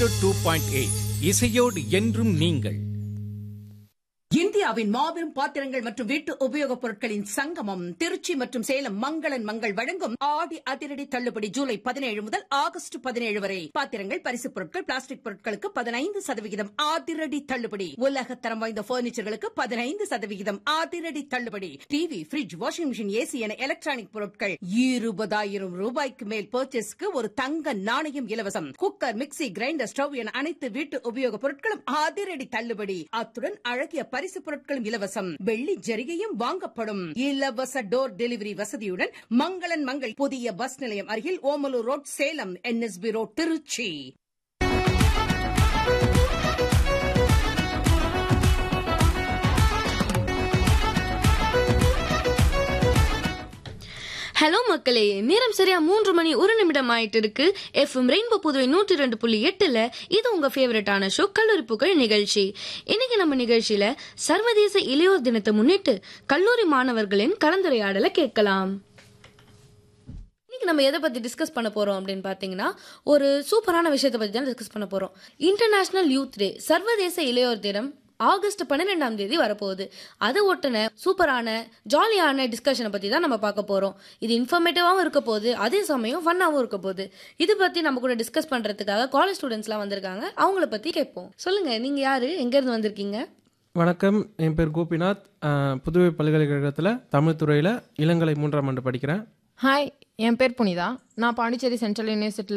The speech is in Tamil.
ஜீரோ டூ பாயிண்ட் எயிட் இசையோடு என்றும் நீங்கள் இந்தியாவின் மாபெரும் பாத்திரங்கள் மற்றும் வீட்டு உபயோகப் பொருட்களின் சங்கமம் திருச்சி மற்றும் சேலம் மங்களன் மங்கள் வழங்கும் ஆடி அதிரடி தள்ளுபடி ஜூலை பதினேழு முதல் ஆகஸ்ட் பதினேழு வரை பாத்திரங்கள் பரிசுப் பொருட்கள் பிளாஸ்டிக் பொருட்களுக்கு பதினைந்து சதவிகிதம் அதிரடி தள்ளுபடி உலகத்தரம் வாய்ந்த பர்னிச்சர்களுக்கு பதினைந்து சதவிகிதம் அதிரடி தள்ளுபடி TV fridge washing machine AC என எலக்ட்ரானிக் பொருட்கள் இருபதாயிரம் ரூபாய்க்கு மேல் பர்ச்சேஸ்க்கு ஒரு தங்க நாணயம் இலவசம் குக்கர் மிக்ஸி கிரைண்டர் ஸ்டவ் என அனைத்து வீட்டு உபயோகப் பொருட்களும் அதிரடி தள்ளுபடி அத்துடன் அழகிய பரிசு பொருட்களும் இலவசம் வெள்ளி ஜரிகையும் வாங்கப்படும் இலவச டோர் டெலிவரி வசதியுடன் மங்களன் மங்கள் புதிய பஸ் நிலையம் அருகில் Omalur road Salem NSB road Trichy hello மக்களே நேரம் சரியா மூன்று மணி ஒரு நிமிடம் ஆயிட்டு இருக்கு எஃப்எம் ரெயின்போ புதுவை நூற்றி ரெண்டு புள்ளி எட்டுல இது உங்க ஃபேவரட்டான ஷோ கல்லூரி புகழ் நிகழ்ச்சி இன்னைக்கு நம்ம நிகழ்ச்சியில சர்வதேச இளையோர் தினத்தை முன்னிட்டு கல்லூரி மாணவர்களின் கலந்துரையாடலை கேட்கலாம் இன்னைக்கு நம்ம எதை பத்தி டிஸ்கஸ் பண்ண போறோம் அப்படின்னு பாத்தீங்கன்னா ஒரு சூப்பரான விஷயத்தை பத்தி தான் டிஸ்கஸ் பண்ண போறோம் இன்டர்நேஷனல் யூத் டே சர்வதேச இளையோர் தினம் ஆகஸ்ட் பன்னிரெண்டாம் தேதி வரப்போகுது அதை ஒட்டின சூப்பரான ஜாலியான டிஸ்கஷனை பற்றி தான் நம்ம பார்க்க போகிறோம் இது இன்ஃபர்மேட்டிவாகவும் இருக்க போகுது அதே சமயம் ஃபன்னாகவும் இருக்க போகுது இது பற்றி நம்ம கூட டிஸ்கஸ் பண்ணுறதுக்காக காலேஜ் ஸ்டூடெண்ட்ஸ்லாம் வந்திருக்காங்க அவங்கள பற்றி கேட்போம் சொல்லுங்கள் நீங்கள் யார் எங்கேருந்து வந்திருக்கீங்க வணக்கம் என் பேர் கோபிநாத் அஹ், புதுவை பல்கலைக்கழகத்தில் தமிழ் துறையில் இளங்கலை மூன்றாம் ஆண்டு படிக்கிறேன் ஹாய் என் பேர் புனிதா நான் பாண்டிச்சேரி சென்ட்ரல் யூனிவர்சிட்டியில்